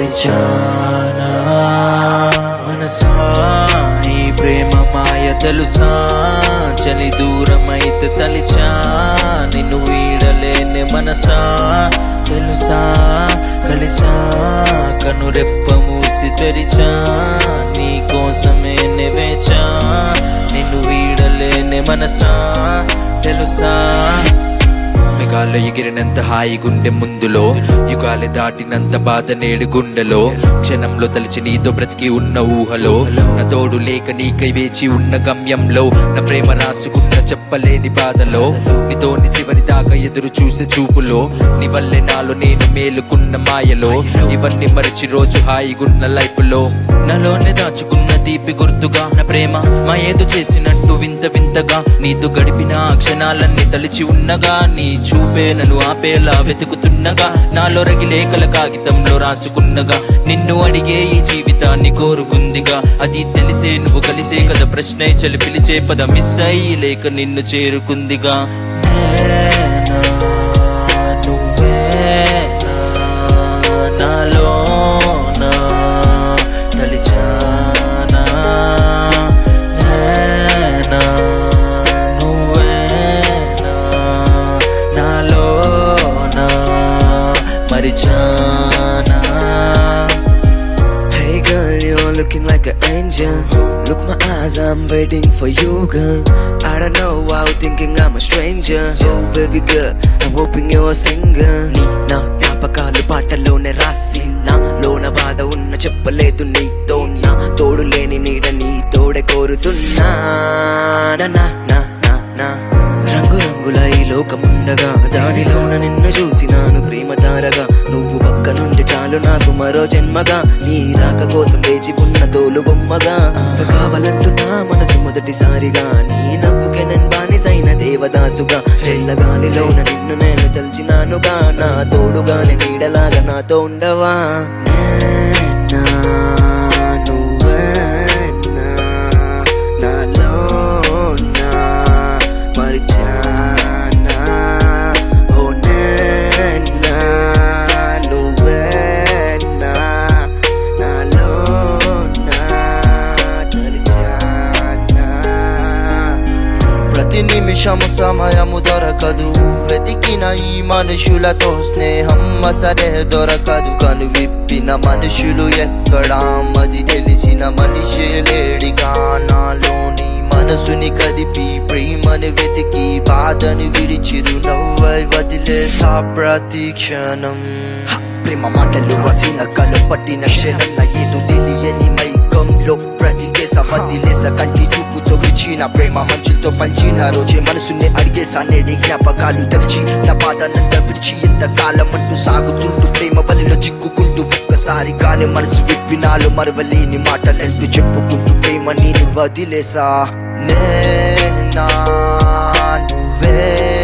మరిచానా మనసా ఈ ప్రేమ మాయ తెలుసా చలి దూరమైతే తలిచా నిన్ను వీడలేని మనసా తెలుసా కలిసా కనురెప్ప మూసి తెరిచా నీ కోసమే నెవేచా నిన్ను వీడలేని మనసా తెలుసా మెగాల్లో ఎగిరినంత హాయి గుండె ముందులో యుగాలు దాటినంత బాధ నేడు గుండెలో క్షణంలో తలిచి నీతో బ్రతికి ఉన్న ఊహలో నా తోడు లేక నీకై వేచి ఉన్న గమ్యంలో నా ప్రేమ రాసుకున్న చెప్పలేని బాధలో నీతోని చివరి దాకా ఎదురు చూసే చూపులో నీ వల్లే నాలో నేను మేలుకున్న మాయలో ఇవన్నీ మరిచి రోజు హాయిగున్న లైఫ్ లో నాలోనే దాచుకున్న తీపి గుర్తుగా నా ప్రేమ మా ఏదో చేసినట్టు వింత వింతగా నీతో గడిపిన ఆ క్షణాలన్నీ తలిచి ఉన్నగా నీ చూపే నన్ను ఆపేలా వెతుకుతున్నగా నాలో రగిలే కల కాగితంలో రాసుకున్నగా నిన్ను అడిగే ఈ జీవితాన్ని కోరుకుందిగా అది తెలిసే నువ్వు కలిసే కదా ప్రశ్న చలి పిలిచే పద మిస్ అయ్యి లేక నిన్ను చేరుకుందిగా నేనా, నువ్వేనా, నాలోనా తలిచానా నేనా, నువ్వేనా, నాలోనా మరిచానా Hey girl, you're looking like an angel. Look my eyes, I'm waiting for you, girl. I don't know why you thinking I'm a stranger. Oh baby girl, I'm hoping you're single. నీ నా జ్ఞాపకాలు పాటల్లోనే రాసి నా లోన బాధ ఉన్న చెప్పలేదు నీతో నా తోడు లేని నీడ నీ తోడే కోరుతున్నా నా నా నా నా నా రంగు రంగుల ఈ లోకముండగా దానిలోన నిన్ను చూసినాను ప్రేమ తారగా నువ్వు పక్క నుండి చాలు నాకు మరో జన్మగా నీ రాక కోసం వేచి ఉన్న తోలు బొమ్మగా నువ్వు కావాలంటున్నా మనసు మొదటిసారిగా నీ నవ్వుకే నేను బానిసైన దేవదాసుగా చెల్లగాలిలోన నిన్ను నేను తలిచినానుగా నా తోడుగానే నీడలాగా నాతో ఉండవా నేనా, నువ్వేనా, నాలోనా మరిచానా ఓ నేనా నువ్వేనా నాలోనా తరిచానా ప్రతి నిమిషము సమయము దొరకదు వెతికిన ఈ మనుషులతో స్నేహం సరే దొరకదు కను విప్పిన మనుషులు ఎక్కడా మది తెలిసిన మనిషే లేడిగా నాలోని మనసుని కదిపి ప్రేమను వెతికి బాధను విడిచిరు నవ్వై వదిలేసా ప్రతి క్షణం హ! ప్రేమ మాటలు రసిన కలు పట్టిన క్షణం నా ఏదో తెలియని మైకంలో బ్రతికేస వదిలేస కంటి చూపుతో విచిన ప్రేమ మంచులతో పంచిన రోజే మనసుని అడిగేసా నేడి జ్ఞాపకాలు తెలిచి నా బాధనంత విడిచి ఎంత కాలం అంటూ సాగుతుంటూ ప్రేమ బలిలో చిక్కుకుంటూ ఒక్కసారి కానీ మనసు విప్పినాలు మరవలేని మాటలంటూ చెప్పుకుంటూ ప్రేమ నేను వదిలేసా నేనా నువ్వే